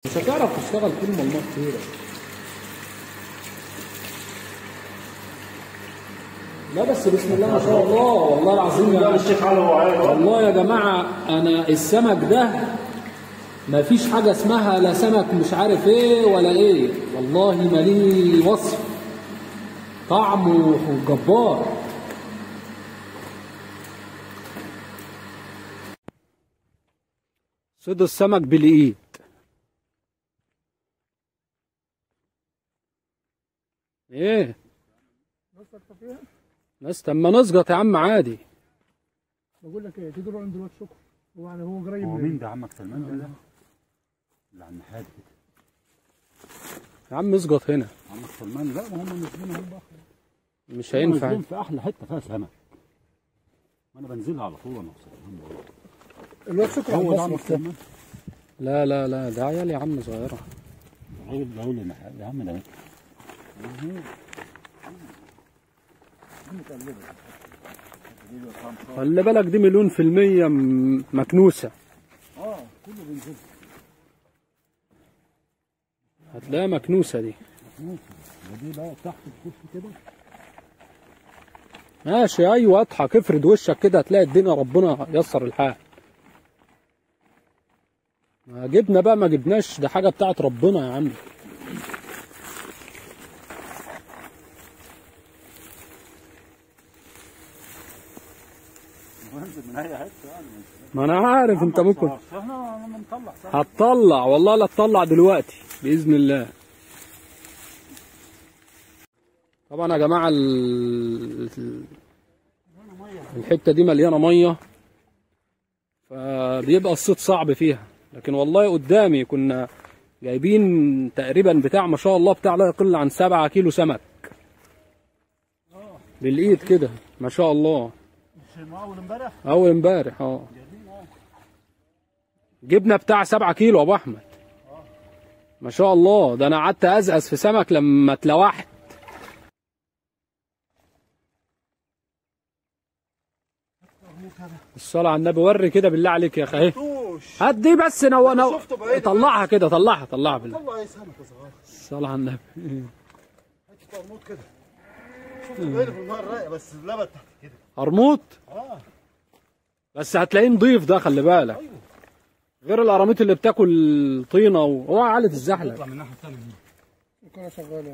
مش هتعرف تشتغل طول ما الماء كتير لا بس بسم الله ما شاء الله والله العظيم لا يا الشيخ علي هو عيب والله يا جماعة أنا السمك ده ما فيش حاجة اسمها لا سمك مش عارف إيه ولا إيه والله ما ليه وصف طعمه جبار صيد السمك بالإيد إيه بس طب ما نسقط يا عم عادي بقول لك ايه تيجي نروح عند الواد شكر هو يعني هو قريب هو من- مين ده عمك سلمان ده ده؟ اللي عم حاد كده يا عم اسقط هنا عمك سلمان لا ما هم نازلين هم بقى مش هم هينفع نازلين في احلى حته فيها سمك وانا بنزلها على طول انا وسلمان والله. الواد شكر هو ده على عمك المصرف ده سلمان لا لا لا ده عيال يا عم صغيرة الراجل ده هو اللي محل يا عم ده خلي بالك دي مليون في المية م- مكنوسة اه كله بينزل هتلاقيها مكنوسة دي ودي بقى تحت تخش كده ماشي ايوه اضحك افرد وشك كده هتلاقي الدنيا ربنا يسر الحال ما جبنا بقى ما جبناش ده حاجة بتاعت ربنا يا عم بنزل من اي حته يعني ما انا عارف انت ممكن احنا لما نطلع سمك هتطلع والله لا تطلع دلوقتي بإذن الله طبعا يا جماعة ال- ال- الحتة دي مليانة مية فبيبقى الصيد صعب فيها لكن والله قدامي كنا جايبين تقريبا بتاع ما شاء الله بتاع لا يقل عن سبعة كيلو سمك بالايد كده ما شاء الله مش اول امبارح اول امبارح اه جبنا بتاع سبعة كيلو يا ابو احمد ما شاء الله ده انا قعدت ازقز في سمك لما اتلوحت الصلاة على النبي وري كده بالله عليك يا اخي اهي توش هات دي بس نو نو شفته بعيد. طلعها كده طلعها طلعها بالله طلع اي سمكه صغيره الصلاة على النبي حته قرموط كده شفته بعيد في الماء الرايقه بس اللبن تحت كده قرموط اه بس هتلاقيه نضيف ده خلي بالك غير القراميط اللي بتاكل طينه وهو عالة الزحلق اطلع من الناحيه الثانيه الكره شغاله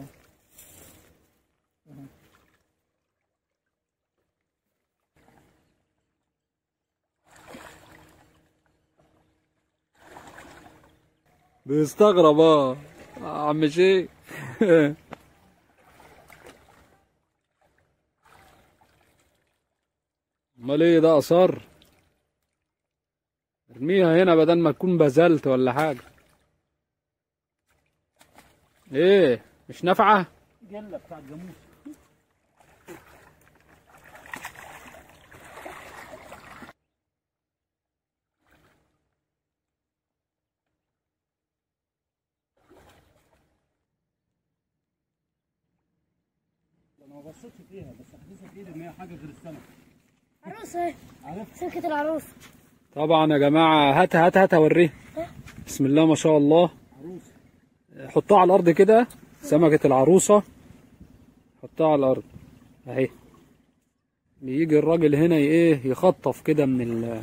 بيستغرب اه عم شيخ امال ايه ده اثار ارميها هنا بدل ما تكون بذلت ولا حاجه ايه مش نافعه جله بتاع الجاموس انا ما بصيتش فيها بس حاسسها في ايدي ان هي حاجه غير السمك عروسة عارف سلكة العروس طبعا يا جماعه هات هات هات اوريه بسم الله ما شاء الله عروس حطها على الارض كده سمكه العروسه حطها على الارض اهي بيجي الراجل هنا ي- ايه يخطف كده من ال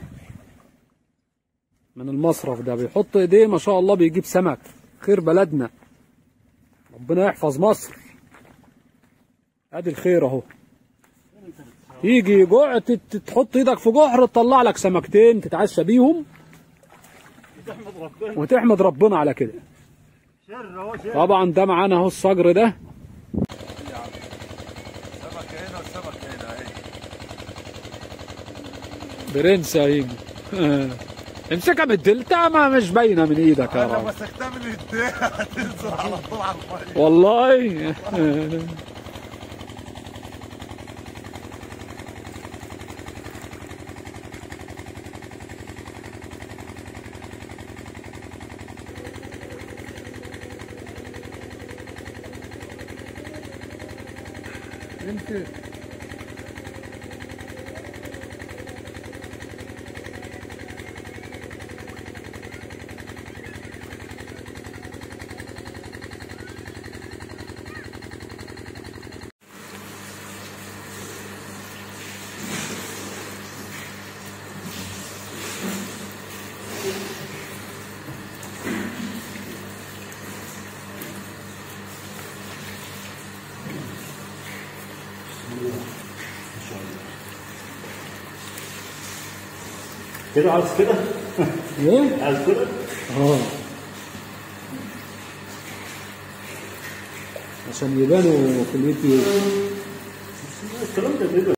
من المصرف ده بيحط ايديه ما شاء الله بيجيب سمك خير بلدنا ربنا يحفظ مصر ادي الخير اهو يجي جوع تت- تحط ايدك في جحر تطلع لك سمكتين تتعشى بيهم تحمد ربنا وتحمد ربنا على كده شر اهو شر طبعا ده معانا اهو الصجر ده سمكة هنا وسمكة هنا اهي برنس هيجي امسكها بالدلتا ما مش باينه من ايدك يا انا راجل مسكتها من ايديها هتنزل على طول على المية والله يمكن كده عاوز كده ايه عاوز كده اه عشان يبانوا في اليوتيوب الكلام ده بيبقى